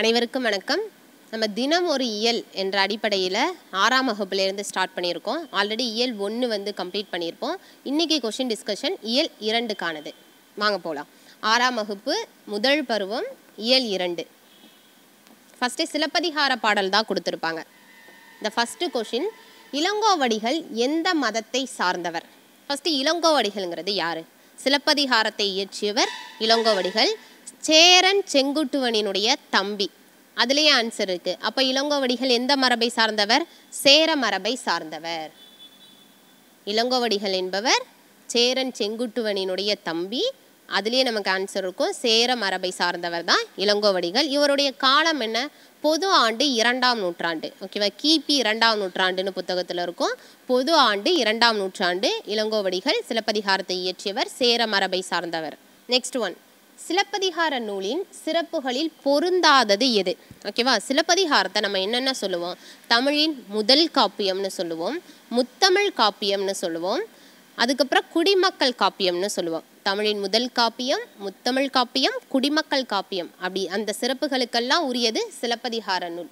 அனைவருக்கும் வணக்கம் நம்ம தினம் ஒரு இயல் என்ற அடிப்படையில் ஆறாம் வகுப்புலேருந்து ஸ்டார்ட் பண்ணியிருக்கோம் ஆல்ரெடி இயல் ஒன்று வந்து கம்ப்ளீட் பண்ணியிருப்போம் இன்றைக்கி கொஷின் டிஸ்கஷன் இயல் இரண்டுக்கானது வாங்க போகலாம் ஆறாம் வகுப்பு முதல் பருவம் இயல் இரண்டு ஃபஸ்ட்டு சிலப்பதிகார பாடல் தான் கொடுத்துருப்பாங்க இந்த ஃபஸ்ட்டு கொஷின் இளங்கோவடிகள் எந்த மதத்தை சார்ந்தவர் ஃபஸ்ட்டு இளங்கோவடிகள்ங்கிறது யார் சிலப்பதிகாரத்தை இயற்றியவர் இளங்கோவடிகள் சேரன் செங்குட்டுவனினுடைய தம்பி அதுலேயே ஆன்சர் இருக்குது அப்போ இளங்கோவடிகள் எந்த மரபை சார்ந்தவர் சேர மரபை சார்ந்தவர் இளங்கோவடிகள் என்பவர் சேரன் செங்குட்டுவனினுடைய தம்பி அதுலேயே நமக்கு ஆன்சர் இருக்கும் சேர மரபை சார்ந்தவர் தான் இளங்கோவடிகள் இவருடைய காலம் என்ன பொது ஆண்டு இரண்டாம் நூற்றாண்டு ஓகேவா கிபி இரண்டாம் நூற்றாண்டுன்னு புத்தகத்தில் இருக்கும் பொது ஆண்டு இரண்டாம் நூற்றாண்டு இளங்கோவடிகள் சிலப்பதிகாரத்தை இயற்றியவர் சேர மரபை சார்ந்தவர் நெக்ஸ்ட் ஒன் சிலப்பதிகார நூலின் சிறப்புகளில் பொருந்தாதது எது ஓகேவா சிலப்பதிகாரத்தை நம்ம என்னென்ன சொல்லுவோம் தமிழின் முதல் காப்பியம்னு சொல்லுவோம் முத்தமிழ் காப்பியம்னு சொல்லுவோம் அதுக்கப்புறம் குடிமக்கள் காப்பியம்னு சொல்லுவோம் தமிழின் முதல் காப்பியம் முத்தமிழ் காப்பியம் குடிமக்கள் காப்பியம் அப்படி அந்த சிறப்புகளுக்கெல்லாம் உரியது சிலப்பதிகார நூல்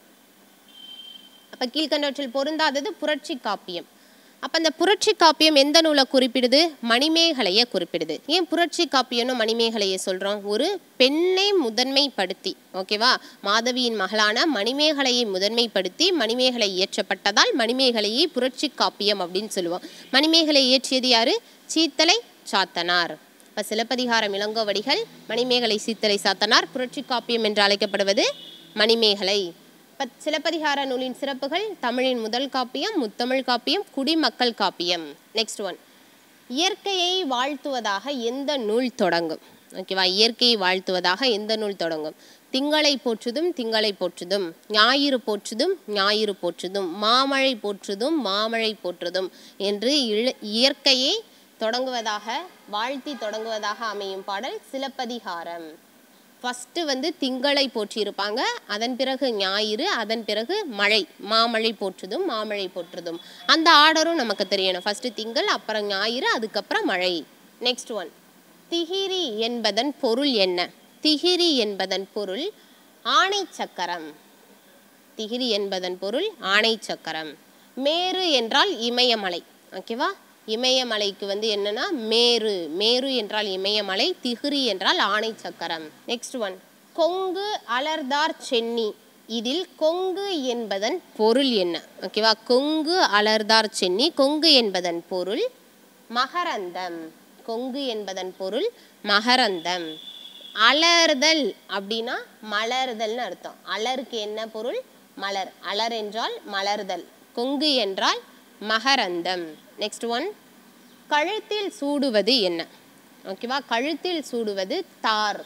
அப்போ கீழ்கண்டவற்றில் பொருந்தாதது புரட்சி காப்பியம் அப்போ அந்த புரட்சி காப்பியம் எந்த நூலை குறிப்பிடுது மணிமேகலையை குறிப்பிடுது ஏன் புரட்சி காப்பியம்னு மணிமேகலையை சொல்கிறோம் ஒரு பெண்ணை முதன்மைப்படுத்தி ஓகேவா மாதவியின் மகளான மணிமேகலையை முதன்மைப்படுத்தி மணிமேகலை இயற்றப்பட்டதால் மணிமேகலையை புரட்சி காப்பியம் அப்படின்னு சொல்லுவோம் மணிமேகலை இயற்றியது யாரு சீத்தலை சாத்தனார் இப்போ சிலப்பதிகாரம் இளங்கோவடிகள் மணிமேகலை சீத்தலை சாத்தனார் புரட்சி காப்பியம் என்று அழைக்கப்படுவது மணிமேகலை இப்போ சிலப்பதிகார நூலின் சிறப்புகள் தமிழின் முதல் காப்பியம் முத்தமிழ் காப்பியம் குடிமக்கள் காப்பியம் நெக்ஸ்ட் ஒன் இயற்கையை வாழ்த்துவதாக எந்த நூல் தொடங்கும் ஓகேவா இயற்கையை வாழ்த்துவதாக எந்த நூல் தொடங்கும் திங்களை போற்றுதும் திங்களை போற்றுதும் ஞாயிறு போற்றுதும் ஞாயிறு போற்றுதும் மாமழை போற்றுதும் மாமழை போற்றுதும் என்று இழ இயற்கையை தொடங்குவதாக வாழ்த்தி தொடங்குவதாக அமையும் பாடல் சிலப்பதிகாரம் ஃபஸ்ட்டு வந்து திங்களை போற்றியிருப்பாங்க அதன் பிறகு ஞாயிறு அதன் பிறகு மழை மாமழை போற்றுதும் மாமழை போற்றுதும் அந்த ஆர்டரும் நமக்கு தெரியணும் ஃபஸ்ட்டு திங்கள் அப்புறம் ஞாயிறு அதுக்கப்புறம் மழை நெக்ஸ்ட் ஒன் திகிரி என்பதன் பொருள் என்ன திகிரி என்பதன் பொருள் ஆணை சக்கரம் திகிரி என்பதன் பொருள் ஆணை சக்கரம் மேரு என்றால் இமயமலை ஓகேவா இமயமலைக்கு வந்து என்னன்னா மேரு மேரு என்றால் இமயமலை திகிரி என்றால் ஆணை சக்கரம் நெக்ஸ்ட் ஒன் கொங்கு அலர்தார் சென்னி இதில் கொங்கு என்பதன் பொருள் என்ன ஓகேவா கொங்கு அலர்தார் சென்னி கொங்கு என்பதன் பொருள் மகரந்தம் கொங்கு என்பதன் பொருள் மகரந்தம் அலர்தல் அப்படின்னா மலர்தல்னு அர்த்தம் அலருக்கு என்ன பொருள் மலர் அலர் என்றால் மலர்தல் கொங்கு என்றால் மகரந்தம் நெக்ஸ்ட் ஒன் கழுத்தில் சூடுவது என்ன ஓகேவா கழுத்தில் சூடுவது தார்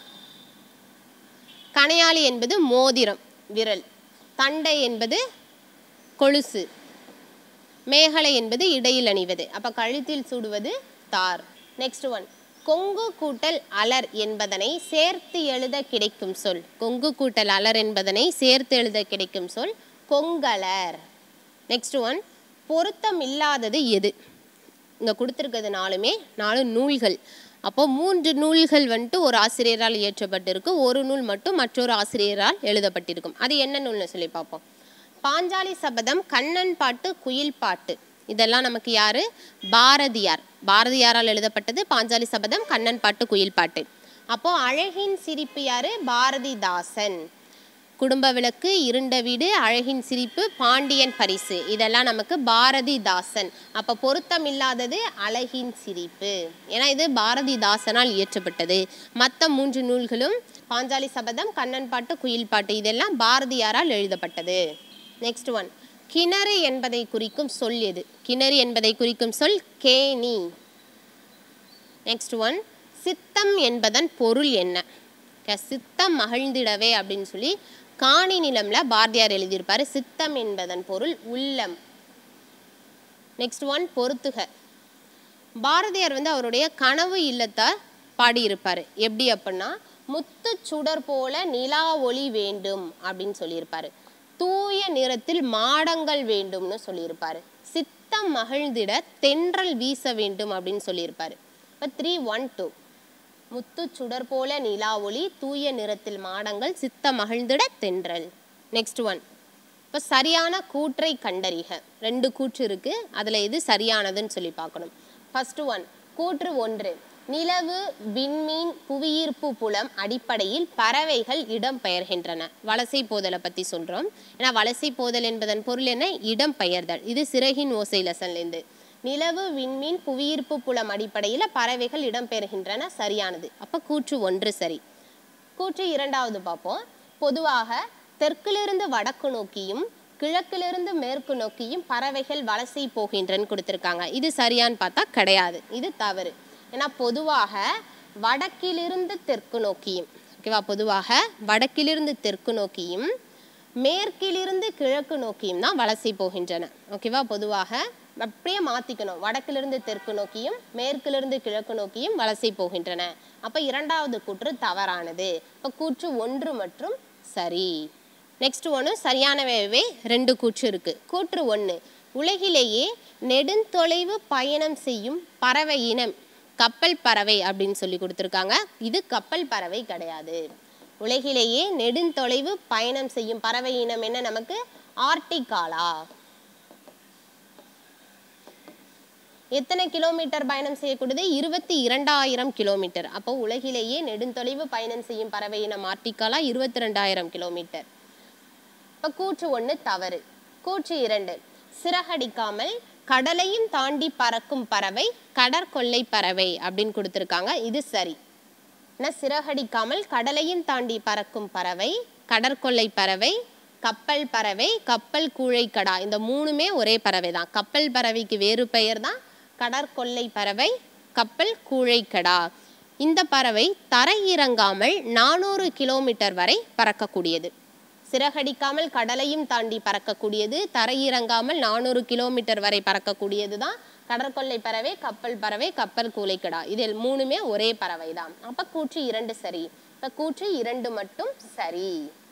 கணையாளி என்பது மோதிரம் விரல் தண்டை என்பது கொலுசு மேகலை என்பது இடையில் அணிவது அப்ப கழுத்தில் சூடுவது தார் நெக்ஸ்ட் ஒன் கொங்கு கூட்டல் அலர் என்பதனை சேர்த்து எழுத கிடைக்கும் சொல் கொங்கு கூட்டல் அலர் என்பதனை சேர்த்து எழுத கிடைக்கும் சொல் கொங்கலர் நெக்ஸ்ட் ஒன் பொருத்தம் இல்லாதது எது இங்கே கொடுத்துருக்கிறது நாலுமே நாலு நூல்கள் அப்போ மூன்று நூல்கள் வந்துட்டு ஒரு ஆசிரியரால் இயற்றப்பட்டிருக்கு ஒரு நூல் மட்டும் மற்றொரு ஆசிரியரால் எழுதப்பட்டிருக்கும் அது என்ன நூல்னு சொல்லி பார்ப்போம் பாஞ்சாலி சபதம் கண்ணன் பாட்டு குயில் பாட்டு இதெல்லாம் நமக்கு யாரு பாரதியார் பாரதியாரால் எழுதப்பட்டது பாஞ்சாலி சபதம் கண்ணன் பாட்டு குயில் பாட்டு அப்போ அழகின் சிரிப்பு யாரு பாரதிதாசன் குடும்ப விளக்கு இருண்ட வீடு அழகின் சிரிப்பு பாண்டியன் பரிசு இதெல்லாம் நமக்கு பாரதிதாசன் அப்போ பொருத்தம் இல்லாதது அழகின் சிரிப்பு ஏன்னா இது பாரதிதாசனால் இயற்றப்பட்டது மற்ற மூன்று நூல்களும் பாஞ்சாலி சபதம் கண்ணன் பாட்டு குயில் பாட்டு இதெல்லாம் பாரதியாரால் எழுதப்பட்டது நெக்ஸ்ட் ஒன் கிணறு என்பதை குறிக்கும் சொல் எது கிணறு என்பதை குறிக்கும் சொல் கேணி நெக்ஸ்ட் ஒன் சித்தம் என்பதன் பொருள் என்ன சித்தம் மகிழ்ந்திடவே அப்படின்னு சொல்லி காணி நிலம்ல பாரதியார் எழுதியிருப்பாரு சித்தம் என்பதன் பொருள் உள்ளம் நெக்ஸ்ட் ஒன் பொறுத்துக பாரதியார் வந்து அவருடைய கனவு இல்லத்தை பாடியிருப்பாரு எப்படி அப்படின்னா முத்து சுடர் போல நிலா ஒளி வேண்டும் அப்படின்னு சொல்லியிருப்பாரு தூய நிறத்தில் மாடங்கள் வேண்டும்னு சொல்லியிருப்பாரு சித்தம் மகிழ்ந்திட தென்றல் வீச வேண்டும் அப்படின்னு சொல்லியிருப்பாரு இப்போ த்ரீ ஒன் டூ முத்து சுடர் போல நிலா ஒளி தூய நிறத்தில் மாடங்கள் சித்த மகிழ்ந்திட தென்றல் நெக்ஸ்ட் ஒன் இப்போ சரியான கூற்றை கண்டறிக ரெண்டு கூற்று இருக்கு அதில் எது சரியானதுன்னு சொல்லி பார்க்கணும் ஃபர்ஸ்ட் ஒன் கூற்று ஒன்று நிலவு விண்மீன் புவியீர்ப்பு புலம் அடிப்படையில் பறவைகள் இடம் பெயர்கின்றன வலசை போதலை பற்றி சொல்கிறோம் ஏன்னா வலசை போதல் என்பதன் பொருள் என்ன இடம் பெயர்தல் இது சிறகின் ஓசை லெசன்லேருந்து நிலவு விண்மீன் புவியீர்ப்பு புலம் அடிப்படையில் பறவைகள் இடம்பெறுகின்றன சரியானது அப்போ கூற்று ஒன்று சரி கூற்று இரண்டாவது பார்ப்போம் பொதுவாக தெற்கிலிருந்து வடக்கு நோக்கியும் கிழக்கிலிருந்து மேற்கு நோக்கியும் பறவைகள் வலசை போகின்றன்னு கொடுத்துருக்காங்க இது சரியான்னு பார்த்தா கிடையாது இது தவறு ஏன்னா பொதுவாக வடக்கிலிருந்து தெற்கு நோக்கியும் ஓகேவா பொதுவாக வடக்கிலிருந்து தெற்கு நோக்கியும் மேற்கிலிருந்து கிழக்கு நோக்கியும் தான் வலசை போகின்றன ஓகேவா பொதுவாக அப்படியே மாற்றிக்கணும் வடக்கிலிருந்து தெற்கு நோக்கியும் மேற்கிலிருந்து கிழக்கு நோக்கியும் வலசை போகின்றன அப்போ இரண்டாவது கூற்று தவறானது இப்போ கூற்று ஒன்று மற்றும் சரி நெக்ஸ்ட் ஒன்று சரியானவே ரெண்டு கூற்று இருக்கு கூற்று ஒன்று உலகிலேயே நெடுந்தொலைவு பயணம் செய்யும் பறவை இனம் கப்பல் பறவை அப்படின்னு சொல்லி கொடுத்துருக்காங்க இது கப்பல் பறவை கிடையாது உலகிலேயே நெடுந்தொலைவு பயணம் செய்யும் பறவை இனம் என்ன நமக்கு ஆர்டிகாலா எத்தனை கிலோமீட்டர் பயணம் செய்யக்கூடியது இருபத்தி இரண்டாயிரம் கிலோமீட்டர் அப்போ உலகிலேயே நெடுந்தொலைவு பயணம் செய்யும் பறவை இனம் ஆர்டிகாலா இருபத்தி ரெண்டாயிரம் கிலோமீட்டர் இப்போ கூற்று ஒன்று தவறு கூற்று இரண்டு சிறகடிக்காமல் கடலையும் தாண்டி பறக்கும் பறவை கடற்கொள்ளை பறவை அப்படின்னு கொடுத்துருக்காங்க இது சரி ஏன்னா சிறகடிக்காமல் கடலையும் தாண்டி பறக்கும் பறவை கடற்கொள்ளை பறவை கப்பல் பறவை கப்பல் கூழைக்கடா இந்த மூணுமே ஒரே பறவை தான் கப்பல் பறவைக்கு வேறு பெயர் தான் கடற்கொள்ளை பறவை கப்பல் கூழைக்கடா இந்த பறவை தரையிறங்காமல் நானூறு கிலோமீட்டர் வரை பறக்கக்கூடியது சிறகடிக்காமல் கடலையும் தாண்டி பறக்கக்கூடியது தரையிறங்காமல் நானூறு கிலோமீட்டர் வரை பறக்கக்கூடியது தான் கடற்கொள்ளை பறவை கப்பல் பறவை கப்பல் கூலைக்கடா இதில் மூணுமே ஒரே பறவை தான் அப்ப கூற்று இரண்டு சரி இப்ப கூற்று இரண்டு மட்டும் சரி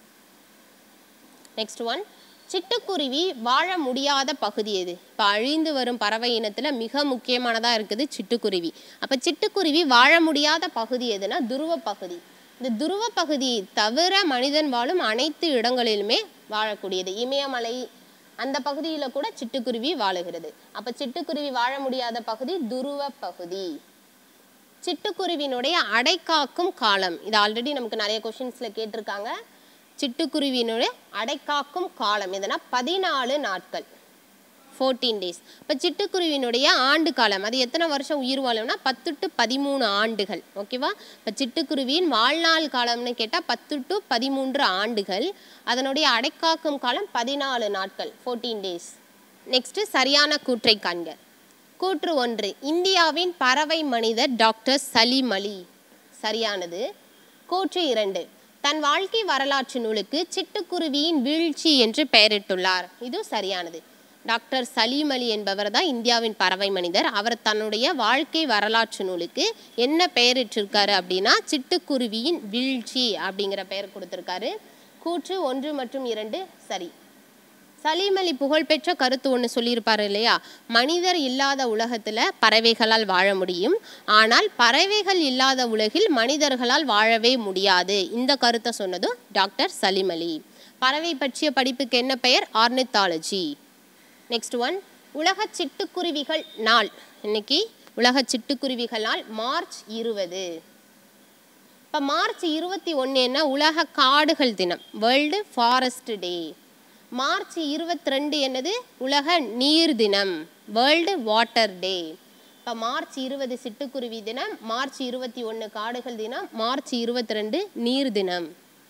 நெக்ஸ்ட் ஒன் சிட்டுக்குருவி வாழ முடியாத பகுதி எது இப்போ அழிந்து வரும் பறவை இனத்தில் மிக முக்கியமானதாக இருக்குது சிட்டுக்குருவி அப்போ சிட்டுக்குருவி வாழ முடியாத பகுதி எதுனா துருவ பகுதி இந்த துருவ பகுதியை தவிர மனிதன் வாழும் அனைத்து இடங்களிலுமே வாழக்கூடியது இமயமலை அந்த பகுதியில் கூட சிட்டுக்குருவி வாழுகிறது அப்போ சிட்டுக்குருவி வாழ முடியாத பகுதி துருவ பகுதி சிட்டுக்குருவினுடைய அடைக்காக்கும் காலம் இது ஆல்ரெடி நமக்கு நிறைய கொஷின்ஸில் கேட்டிருக்காங்க சிட்டுக்குருவியினுடைய அடைக்காக்கும் காலம் எதுனா பதினாலு நாட்கள் ஃபோர்டீன் டேஸ் இப்போ சிட்டுக்குருவியினுடைய ஆண்டு காலம் அது எத்தனை வருஷம் உயிர் வாழும்னா பத்து டு பதிமூணு ஆண்டுகள் ஓகேவா இப்போ சிட்டுக்குருவியின் வாழ்நாள் காலம்னு கேட்டால் பத்து டு பதிமூன்று ஆண்டுகள் அதனுடைய அடைக்காக்கும் காலம் பதினாலு நாட்கள் ஃபோர்டீன் டேஸ் நெக்ஸ்ட்டு சரியான கூற்றை காண்க கூற்று ஒன்று இந்தியாவின் பறவை மனிதர் டாக்டர் சலீம் அலி சரியானது கூற்று இரண்டு தன் வாழ்க்கை வரலாற்று நூலுக்கு சிட்டுக்குருவியின் வீழ்ச்சி என்று பெயரிட்டுள்ளார் இது சரியானது டாக்டர் சலீம் அலி என்பவர் தான் இந்தியாவின் பறவை மனிதர் அவர் தன்னுடைய வாழ்க்கை வரலாற்று நூலுக்கு என்ன பெயரிட்டிருக்காரு அப்படின்னா சிட்டுக்குருவியின் வீழ்ச்சி அப்படிங்கிற பெயர் கொடுத்திருக்காரு கூற்று ஒன்று மற்றும் இரண்டு சரி சலீம் அலி புகழ்பெற்ற கருத்து ஒன்று சொல்லியிருப்பாரு இல்லையா மனிதர் இல்லாத உலகத்தில் பறவைகளால் வாழ முடியும் ஆனால் பறவைகள் இல்லாத உலகில் மனிதர்களால் வாழவே முடியாது இந்த கருத்தை சொன்னதும் டாக்டர் சலீம் அலி பறவை பற்றிய படிப்புக்கு என்ன பெயர் ஆர்னித்தாலஜி நெக்ஸ்ட் ஒன் உலக சிட்டுக்குருவிகள் நாள் இன்னைக்கு உலக சிட்டுக்குருவிகள் நாள் மார்ச் இருபது இப்போ மார்ச் இருபத்தி ஒன்று என்ன உலக காடுகள் தினம் வேர்ல்டு ஃபாரஸ்ட் டே மார்ச் இருபத்தி ரெண்டு என்னது உலக நீர் தினம் வேர்ல்டு வாட்டர் டே இப்போ மார்ச் இருபது சிட்டுக்குருவி தினம் மார்ச் இருபத்தி ஒன்று காடுகள் தினம் மார்ச் இருபத்தி ரெண்டு நீர் தினம்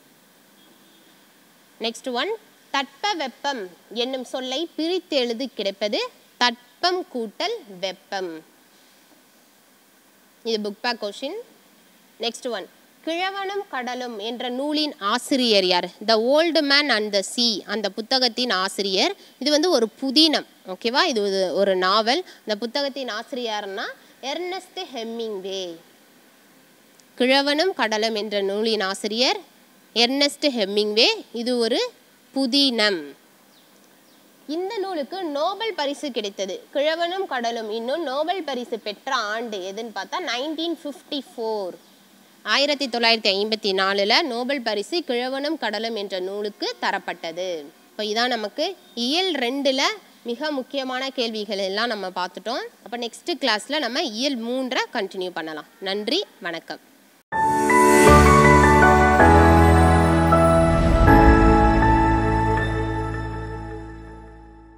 நெக்ஸ்ட் ஒன் தட்ப வெப்பம் என்னும் சொல்லை பிரித்து எழுதி கிடைப்பது தட்பம் கூட்டல் வெப்பம் இது book back question next one கிழவனும் கடலும் என்ற நூலின் ஆசிரியர் யார் the old man and the sea அந்த புத்தகத்தின் ஆசிரியர் இது வந்து ஒரு புதினம் ஓகேவா இது ஒரு- ஒரு நாவல் இந்த புத்தகத்தின் ஆசிரியர்னா எர்னஸ்ட் ஹெம்மிங்வே கிழவனும் கடலும் என்ற நூலின் ஆசிரியர் எர்னஸ்ட் ஹெம்மிங்வே இது ஒரு புதினம் இந்த நூலுக்கு நோபல் பரிசு கிடைத்தது கிழவனும் கடலும் இன்னும் நோபல் பரிசு பெற்ற ஆண்டு எதுன்னு பார்த்தா நைன்டீன் ஃபிஃப்டி ஃபோர் ஆயிரத்தி தொள்ளாயிரத்தி ஐம்பத்தி நாலில் நோபல் பரிசு கிழவனும் கடலும் என்ற நூலுக்கு தரப்பட்டது இப்போ இதான் நமக்கு இயல் ரெண்டில் மிக முக்கியமான கேள்விகள் எல்லாம் நம்ம பார்த்துட்டோம் அப்போ நெக்ஸ்ட் கிளாஸில் நம்ம இயல் மூன்றை கண்டினியூ பண்ணலாம் நன்றி வணக்கம்